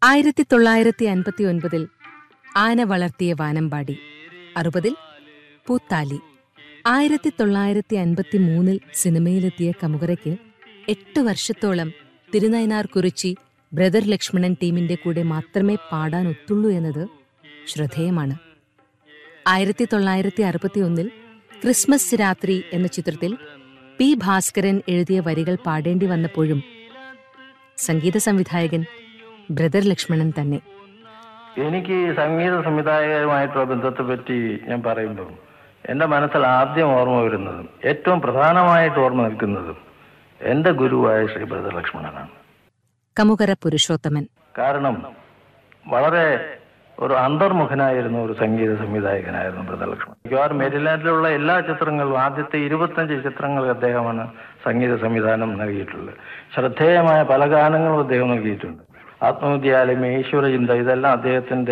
ആയിരത്തി തൊള്ളായിരത്തി അൻപത്തി ഒൻപതിൽ ആന വളർത്തിയ വാനമ്പാടി അറുപതിൽ പൂത്താലി ആയിരത്തി തൊള്ളായിരത്തി അൻപത്തി മൂന്നിൽ സിനിമയിലെത്തിയ കമുകരയ്ക്ക് എട്ട് വർഷത്തോളം തിരുനയനാർ കുറിച്ചി ബ്രദർ ലക്ഷ്മണൻ ടീമിന്റെ കൂടെ മാത്രമേ പാടാൻ ഒത്തുള്ളൂ എന്നത് ശ്രദ്ധേയമാണ് ആയിരത്തി തൊള്ളായിരത്തി അറുപത്തി ഒന്നിൽ ക്രിസ്മസ് രാത്രി എന്ന ചിത്രത്തിൽ പി ഭാസ്കരൻ എഴുതിയ വരികൾ പാടേണ്ടി വന്നപ്പോഴും സംഗീത സംവിധായകൻ ബ്രദർ ലക്ഷ്മണൻ തന്നെ എനിക്ക് സംഗീത സംവിധായകരുമായിട്ടുള്ള ബന്ധത്തെ പറ്റി ഞാൻ പറയുമ്പോൾ എൻ്റെ മനസ്സിൽ ആദ്യം ഓർമ്മ വരുന്നതും ഏറ്റവും പ്രധാനമായിട്ട് ഓർമ്മ നിൽക്കുന്നതും എൻ്റെ ഗുരുവായ ശ്രീ ബ്രദർ ലക്ഷ്മണനാണ് കമുകര പുരുഷോത്തമൻ കാരണം വളരെ ഒരു അന്തർമുഖനായിരുന്ന ഒരു സംഗീത സംവിധായകനായിരുന്നു ബ്രദർ ലക്ഷ്മണൻ മിക്കവാറും മെരിലാൻഡിലുള്ള എല്ലാ ചിത്രങ്ങളും ആദ്യത്തെ ഇരുപത്തഞ്ച് ചിത്രങ്ങൾ അദ്ദേഹമാണ് സംഗീത സംവിധാനം നൽകിയിട്ടുള്ളത് ശ്രദ്ധേയമായ പല ഗാനങ്ങളും അദ്ദേഹം നൽകിയിട്ടുണ്ട് ആത്മവിദ്യാലയം ഈശ്വരചിന്ത ഇതെല്ലാം അദ്ദേഹത്തിന്റെ